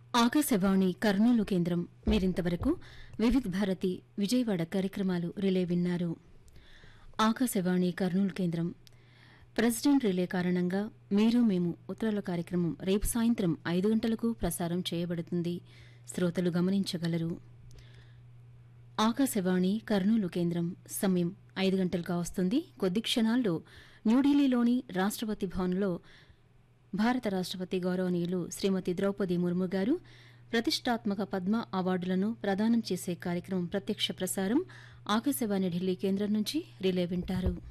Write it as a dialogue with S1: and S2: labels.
S1: ఆకాశవాణి కర్నూలు కేంద్రం మీరింతవరకు వివిధ భారతి విజయవాడ కార్యక్రమాలు రిలే విన్నారు ఆకాశవాణి కర్నూలు కేంద్రం ప్రెసిడెంట్ రిలే కారణంగా మీరు మేము ఉత్తరాల కార్యక్రమం రేపు సాయంత్రం ఐదు గంటలకు ప్రసారం చేయబడుతుంది శ్రోతలు గమనించగలరు ఆకాశవాణి కర్నూలు కేంద్రం సమయం ఐదు గంటలుగా వస్తుంది కొద్ది క్షణాల్లో న్యూఢిల్లీలోని రాష్ట్రపతి భవన్లో భారత రాష్ట్రపతి గౌరవనీయులు శ్రీమతి ద్రౌపది ముర్ము గారు ప్రతిష్టాత్మక పద్మ అవార్డులను ప్రదానం చేసే కార్యక్రమం ప్రత్యక్ష ప్రసారం ఆకాశవాణి ఢిల్లీ కేంద్రం నుంచి రిలే వింటారు